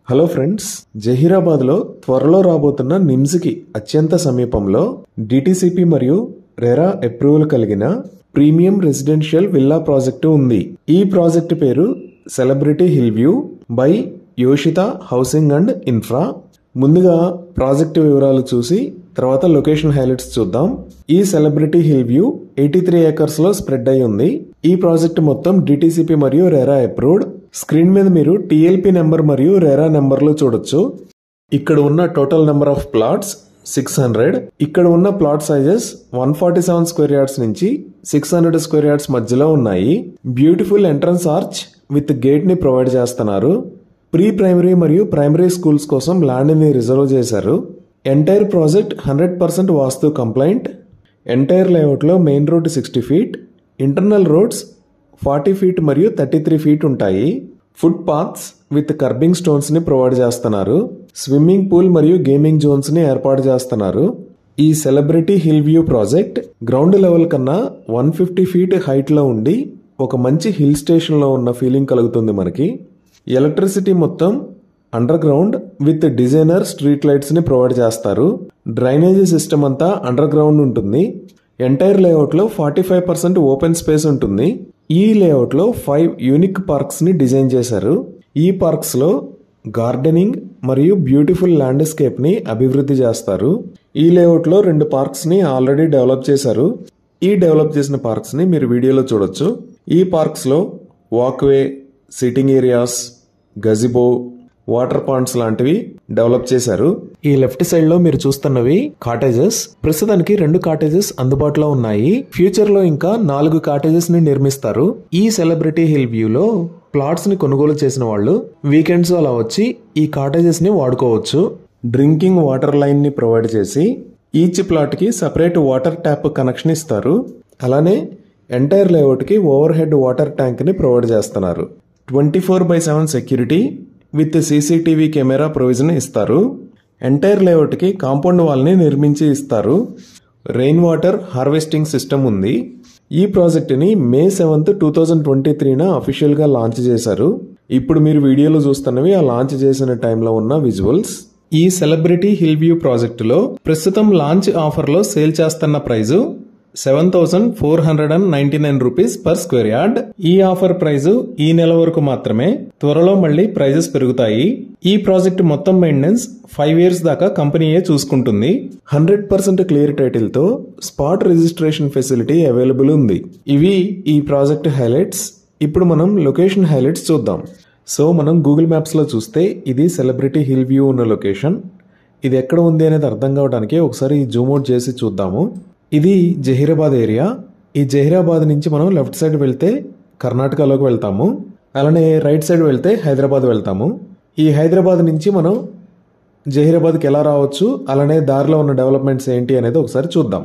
hello friends Zaheerabad లో త్వరలో రాబోతున్న నిమ్స్ కి అత్యంత సమీపంలో డిటిసిపి మరియు రెరా అప్రూవల్ కలిగిన ప్రీమియం రెసిడెన్షియల్ విల్లా ప్రాజెక్టు ఉంది ఈ ప్రాజెక్టు పేరు celebrity hill view by Yoshita housing and infra ముందుగా ప్రాజెక్టు వివరాలు చూసి తర్వాత లొకేషన్ హైలైట్స్ చూద్దాం ఈ celebrity hill view eighty three acres లో స్ప్రెడ్ అయి ఉంది ఈ ప్రాజెక్ట్ మొత్తం డిటిసిపి మరియు రెరా అప్రూవ్డ్ స్క్రీన్ మీద మీరు టిఎల్పి నెంబర్ మరియు రెరా నెంబర్లు చూడొచ్చు ఇక్కడ ఉన్న total number of plots six hundred ఇక్కడ ఉన్న plot sizes one forty seven square yards నుంచి సిక్స్ హండ్రెడ్ స్క్వేర్ యార్డ్స్ మధ్యలో ఉన్నాయి beautiful entrance arch with gate ని ప్రొవైడ్ చేస్తున్నారు ప్రీ ప్రైమరీ మరియు ప్రైమరీ స్కూల్స్ కోసం ల్యాండ్ ని రిజర్వ్ చేశారు entire project hundred percent vastu compliant entire లేఅవుట్లో main road sixty feet internal roads forty feet మరియు థర్టీ త్రీ ఫీట్ ఉంటాయి footpaths with curbing stones ని ప్రొవైడ్ చేస్తున్నారు స్విమ్మింగ్ పూల్ మరియు గేమింగ్ జోన్స్ ని ఏర్పాటు చేస్తున్నారు ఈ celebrity hill view project ground level కన్నా వన్ ఫిఫ్టీ ఫీట్ హైట్ లో ఉండి ఒక మంచి హిల్ స్టేషన్ లో ఉన్న ఫీలింగ్ కలుగుతుంది మనకి ఎలక్ట్రిసిటీ మొత్తం underground with designer street lights ని ప్రొవైడ్ చేస్తారు డ్రైనేజీ సిస్టమ్ అంతా అండర్ గ్రౌండ్ ఉంటుంది ఎంటైర్ లేఅవుట్ లో forty five percent open space ఉంటుంది ఈ లేఅవుట్ లో ఫైవ్ యూనిక్ పార్క్స్ ని డిజైన్ చేశారు ఈ పార్క్స్ లో గార్డెనింగ్ మరియు బ్యూటిఫుల్ ల్యాండ్స్కేప్ ని అభివృద్ధి చేస్తారు ఈ లేఅవుట్ లో రెండు పార్క్స్ ని ఆల్రెడీ డెవలప్ చేశారు ఈ డెవలప్ చేసిన పార్క్స్ ని మీరు వీడియోలో చూడొచ్చు ఈ పార్క్స్ లో walkway sitting areas gazebo water ponds లాంటివి డెవలప్ చేశారు ఈ లెఫ్ట్ సైడ్ లో మీరు చూస్తున్నవి కాటేజెస్ ప్రస్తుతానికి రెండు కాటేజెస్ అందుబాటులో ఉన్నాయి ఫ్యూచర్ లో ఇంకా నాలుగు కాటేజెస్ ని నిర్మిస్తారు ఈ సెలబ్రిటీ హిల్ వ్యూ లో ప్లాట్స్ ని కొనుగోలు చేసిన వాళ్ళు వీకెండ్స్ అలా వచ్చి ఈ కాటేజెస్ ని వాడుకోవచ్చు డ్రింకింగ్ వాటర్ లైన్ ని ప్రొవైడ్ చేసి ఈచ్ ప్లాట్ కి సపరేట్ వాటర్ ట్యాప్ కనెక్షన్ ఇస్తారు అలానే ఎంటైర్ లేఅవుట్ కి ఓవర్ హెడ్ వాటర్ ట్యాంక్ ని ప్రొవైడ్ చేస్తున్నారు twenty four by seven security with CCTV camera provision ఇస్తారు ఎంటైర్ లేఅవుట్కి కాంపౌండ్ వాల్ని నిర్మించి ఇస్తారు రెయిన్ వాటర్ హార్వెస్టింగ్ సిస్టమ్ ఉంది ఈ ప్రాజెక్టుని May seventh two thousand twenty త్రీన అఫీషియల్గా లాంచ్ చేశారు ఇప్పుడు మీరు వీడియోలో చూస్తున్నవి ఆ లాంచ్ చేసిన టైంలో ఉన్న విజువల్స్ ఈ సెలబ్రిటీ హిల్ వ్యూ ప్రాజెక్టులో ప్రస్తుతం లాంచ్ ఆఫర్లో సేల్ చేస్తున్న price seven thousand four hundred and ninety nine rupees per square yard ఈ ఆఫర్ ప్రైజ్ ఈ నెల వరకు మాత్రమే త్వరలో మళ్ళీ ప్రైజెస్ పెరుగుతాయి ఈ ప్రాజెక్ట్ మొత్తం మెయింటెనెన్స్ ఫైవ్ ఇయర్స్ దాకా కంపెనీయే చూసుకుంటుంది హండ్రెడ్ పర్సెంట్ క్లియర్ టైటిల్ తో స్పాట్ రిజిస్ట్రేషన్ ఫెసిలిటీ అవైలబుల్ ఉంది ఇవి ఈ ప్రాజెక్ట్ హైలైట్స్ ఇప్పుడు మనం లొకేషన్ హైలైట్స్ చూద్దాం సో మనం గూగుల్ మ్యాప్స్ లో చూస్తే ఇది సెలబ్రిటీ హిల్ వ్యూ ఉన్న లొకేషన్ ఇది ఎక్కడ ఉంది అనేది అర్థం కావడానికి ఒకసారి జూమ్ అవుట్ చేసి చూద్దాము ఇది జహీరాబాద్ ఏరియా ఈ జహీరాబాద్ నుంచి మనం లెఫ్ట్ సైడ్ వెళ్తే కర్ణాటకలోకి వెళ్తాము అలానే రైట్ సైడ్ వెళ్తే హైదరాబాద్ వెళ్తాము ఈ హైదరాబాద్ నుంచి మనం జహీరాబాద్కి ఎలా రావచ్చు అలానే దారిలో ఉన్న డెవలప్మెంట్స్ ఏంటి అనేది ఒకసారి చూద్దాం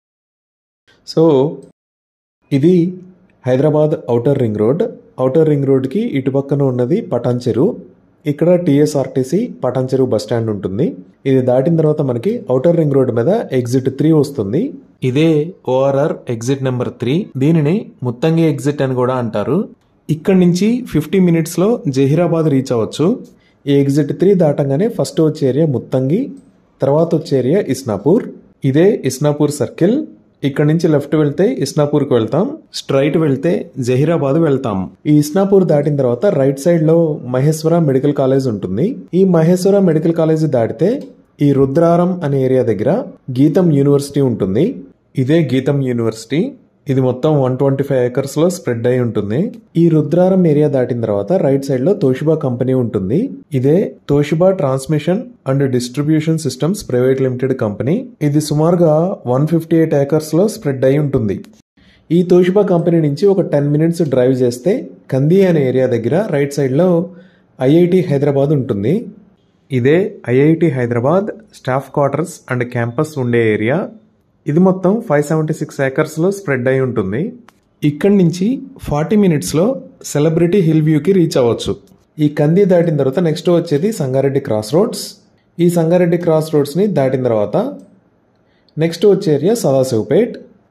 సో ఇది Hyderabad outer ring road outer ring రోడ్కి ఇటుపక్కన ఉన్నది పటాన్ చెరువు ఇక్కడ టీఎస్ఆర్టీసీ పటాన్ చెరువు బస్ స్టాండ్ ఉంటుంది ఇది దాటిన తర్వాత మనకి ఔటర్ రింగ్ రోడ్ మీద ఎగ్జిట్ త్రీ వస్తుంది ఇదే ఓఆర్ఆర్ ఎగ్జిట్ నెంబర్ త్రీ దీనిని ముత్తంగి ఎగ్జిట్ అని కూడా అంటారు ఇక్కడ నుంచి ఫిఫ్టీ మినిట్స్ లో జహీరాబాద్ రీచ్ అవ్వచ్చు ఈ ఎగ్జిట్ త్రీ దాటంగానే ఫస్ట్ వచ్చే ఏరియా ముత్తంగి తర్వాత వచ్చే ఏరియా ఇస్నాపూర్ ఇదే ఇస్నాపూర్ సర్కిల్ ఇక్కడ నుంచి లెఫ్ట్ వెళ్తే ఇస్నాపూర్కి వెళ్తాం స్ట్రైట్ వెళ్తే జహీరాబాద్ వెళ్తాం ఈ ఇస్నాపూర్ దాటిన తర్వాత రైట్ సైడ్ లో మహేశ్వర మెడికల్ కాలేజ్ ఉంటుంది ఈ మహేశ్వర మెడికల్ కాలేజ్ దాటితే ఈ రుద్రారం అనే ఏరియా దగ్గర గీతం యూనివర్సిటీ ఉంటుంది ఇదే గీతం యూనివర్సిటీ ఇది మొత్తం వన్ ట్వంటీ ఫైవ్ ఏకర్స్ లో స్ప్రెడ్ అయి ఉంటుంది ఈ రుద్రారం ఏరియా దాటిన తర్వాత రైట్ సైడ్ లో తోషిబా కంపెనీ ఉంటుంది ఇదే Toshiba transmission and distribution systems private limited company ఇది సుమారుగా వన్ ఫిఫ్టీ ఎయిట్ ఏకర్స్ లో స్ప్రెడ్ అయి ఉంటుంది ఈ తోషిబా కంపెనీ నుంచి ఒక టెన్ మినిట్స్ డ్రైవ్ చేస్తే కంది అనే ఏరియా దగ్గర రైట్ సైడ్ లో ఐఐటి హైదరాబాద్ ఉంటుంది ఇదే IIT Hyderabad staff quarters and campus ఉండే ఏరియా ఇది మొత్తం ఫైవ్ సెవెంటీ సిక్స్ ఏకర్స్లో స్ప్రెడ్ అయి ఉంటుంది ఇక్కడి నుంచి ఫార్టీ మినిట్స్లో సెలబ్రిటీ హిల్ వ్యూకి రీచ్ అవ్వచ్చు ఈ కంది దాటిన తర్వాత నెక్స్ట్ వచ్చేది సంగారెడ్డి క్రాస్ రోడ్స్ ఈ సంగారెడ్డి క్రాస్ రోడ్స్ని దాటిన తర్వాత నెక్స్ట్ వచ్చే ఏరియా సదాశివపేట్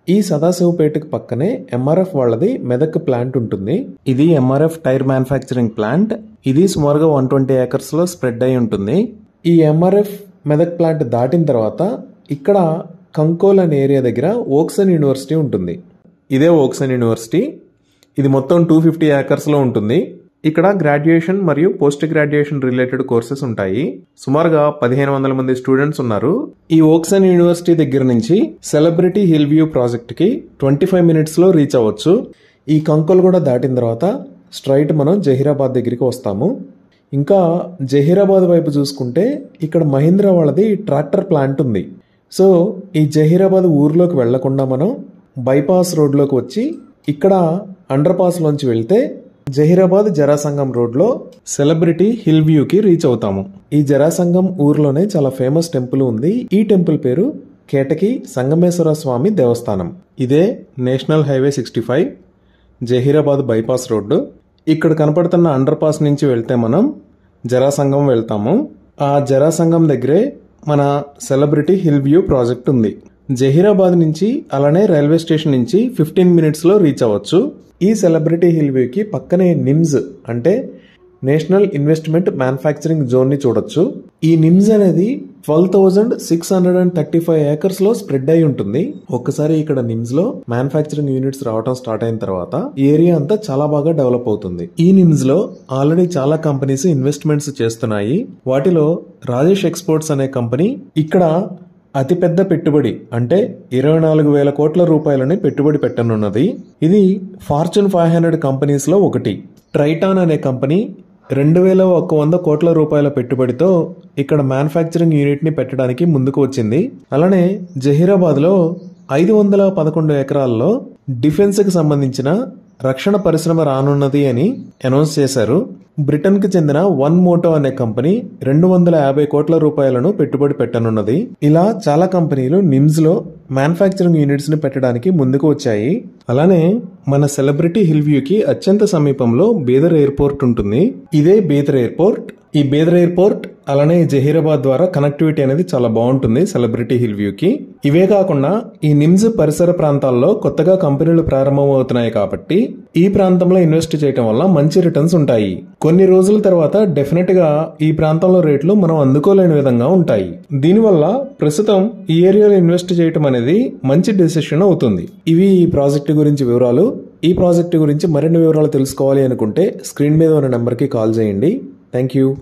ఈ సదాశివపేటకి పక్కనే ఎంఆర్ఎఫ్ వాళ్ళది మెదక్ ప్లాంట్ ఉంటుంది ఇది ఎంఆర్ఎఫ్ టైర్ మ్యానుఫ్యాక్చరింగ్ ప్లాంట్ ఇది సుమారుగా వన్ ట్వంటీ ఏకర్స్ లో స్ప్రెడ్ అయి ఉంటుంది ఈ ఎంఆర్ఎఫ్ మెదక్ ప్లాంట్ దాటిన తర్వాత ఇక్కడ కంకోల్ అనే ఏరియా దగ్గర ఓక్సన్ యూనివర్సిటీ ఉంటుంది ఇదే ఓక్సన్ యూనివర్సిటీ ఇది మొత్తం టూ ఫిఫ్టీ ఏకర్స్లో ఉంటుంది ఇక్కడ గ్రాడ్యుయేషన్ మరియు పోస్ట్ గ్రాడ్యుయేషన్ రిలేటెడ్ కోర్సెస్ ఉంటాయి సుమారుగా పదిహేను వందల మంది స్టూడెంట్స్ ఉన్నారు ఈ ఓక్సన్ యూనివర్సిటీ దగ్గర నుంచి సెలబ్రిటీ హిల్ వ్యూ ప్రాజెక్ట్ కి ట్వంటీ ఫైవ్ మినిట్స్ లో రీచ్ అవ్వచ్చు ఈ కంకోల్ కూడా దాటిన తర్వాత స్ట్రైట్ మనం జహీరాబాద్ దగ్గరికి వస్తాము ఇంకా జహీరాబాద్ వైపు చూసుకుంటే ఇక్కడ మహీంద్రా వాళ్ళది ట్రాక్టర్ ప్లాంట్ ఉంది సో ఈ జహీరాబాద్ ఊర్లోకి వెళ్లకుండా మనం బైపాస్ రోడ్లోకి వచ్చి ఇక్కడ అండర్ పాస్లోంచి వెళ్తే జహీరాబాద్ జరాసంగం రోడ్లో సెలబ్రిటీ హిల్ వ్యూకి రీచ్ అవుతాము ఈ జరాసంగం ఊర్లోనే చాలా ఫేమస్ టెంపుల్ ఉంది ఈ టెంపుల్ పేరు కేటకి సంగమేశ్వర స్వామి దేవస్థానం ఇదే national highway sixty five Zaheerabad bypass road ఇక్కడ కనపడుతున్న అండర్ పాస్ నుంచి వెళ్తే మనం జరాసంగం వెళ్తాము ఆ జరాసంగం దగ్గరే మన సెలబ్రిటీ హిల్ వ్యూ ప్రాజెక్ట్ ఉంది జహీరాబాద్ నుంచి అలానే రైల్వే స్టేషన్ నుంచి ఫిఫ్టీన్ మినిట్స్లో రీచ్ అవ్వచ్చు ఈ సెలబ్రిటీ హిల్ వ్యూకి పక్కనే నిమ్స్ అంటే నేషనల్ ఇన్వెస్ట్మెంట్ మ్యానుఫ్యాక్చరింగ్ జోన్ ని చూడొచ్చు ఈ నిమ్స్ అనేది twelve thousand six hundred and thirty five acres లో స్ప్రెడ్ అయి ఉంటుంది ఒక్కసారి ఇక్కడ నిమ్స్ లో మ్యానుఫ్యాక్చరింగ్ యూనిట్స్ రావడం స్టార్ట్ అయిన తర్వాత ఈ ఏరియా అంతా చాలా బాగా డెవలప్ అవుతుంది ఈ నిమ్స్ లో ఆల్రెడీ చాలా కంపెనీస్ ఇన్వెస్ట్మెంట్స్ చేస్తున్నాయి వాటిలో రాజేష్ ఎక్స్పోర్ట్స్ అనే కంపెనీ ఇక్కడ అతిపెద్ద పెట్టుబడి అంటే ఇరవై నాలుగు వేల కోట్ల రూపాయలని పెట్టుబడి పెట్టనున్నది ఇది ఫార్చ్యూన్ ఫైవ్ హండ్రెడ్ కంపెనీస్ లో ఒకటి ట్రైటాన్ అనే కంపెనీ రెండు వేల ఒక వంద కోట్ల రూపాయల పెట్టుబడితో ఇక్కడ మ్యానుఫ్యాక్చరింగ్ యూనిట్ ని పెట్టడానికి ముందుకు వచ్చింది అలానే జహీరాబాద్ లో ఐదు వందల పదకొండు ఎకరాల్లో డిఫెన్స్ కి సంబంధించిన రక్షణ పరిశ్రమ రానున్నది అని అనౌన్స్ చేశారు బ్రిటన్ కి చెందిన వన్ మోటో అనే కంపెనీ రెండు వందల యాభై కోట్ల రూపాయలను పెట్టుబడి పెట్టనున్నది ఇలా చాలా కంపెనీలు నిమ్స్ లో మ్యానుఫ్యాక్చరింగ్ యూనిట్స్ ని పెట్టడానికి ముందుకు వచ్చాయి అలానే మన సెలబ్రిటీ హిల్ వ్యూ కి అత్యంత సమీపంలో బీదర్ ఎయిర్పోర్ట్ ఉంటుంది ఇదే బీదర్ ఎయిర్పోర్ట్ ఈ బీదర్ ఎయిర్పోర్ట్ అలానే జహీరాబాద్ ద్వారా కనెక్టివిటీ అనేది చాలా బాగుంటుంది సెలబ్రిటీ హిల్ వ్యూ కి ఇవే కాకుండా ఈ నిమ్స్ పరిసర ప్రాంతాల్లో కొత్తగా కంపెనీలు ప్రారంభమవుతున్నాయి కాబట్టి ఈ ప్రాంతంలో ఇన్వెస్ట్ చేయడం వల్ల మంచి రిటర్న్స్ ఉంటాయి కొన్ని రోజుల తర్వాత డెఫినెట్ గా ఈ ప్రాంతంలో రేట్లు మనం అందుకోలేని విధంగా ఉంటాయి దీనివల్ల ప్రస్తుతం ఈ ఏరియాలో ఇన్వెస్ట్ చేయడం అనేది మంచి డెసిషన్ అవుతుంది ఇవి ఈ ప్రాజెక్ట్ గురించి వివరాలు ఈ ప్రాజెక్ట్ గురించి మరిన్ని వివరాలు తెలుసుకోవాలి అనుకుంటే స్క్రీన్ మీద ఉన్న నెంబర్కి కాల్ చేయండి థ్యాంక్ యూ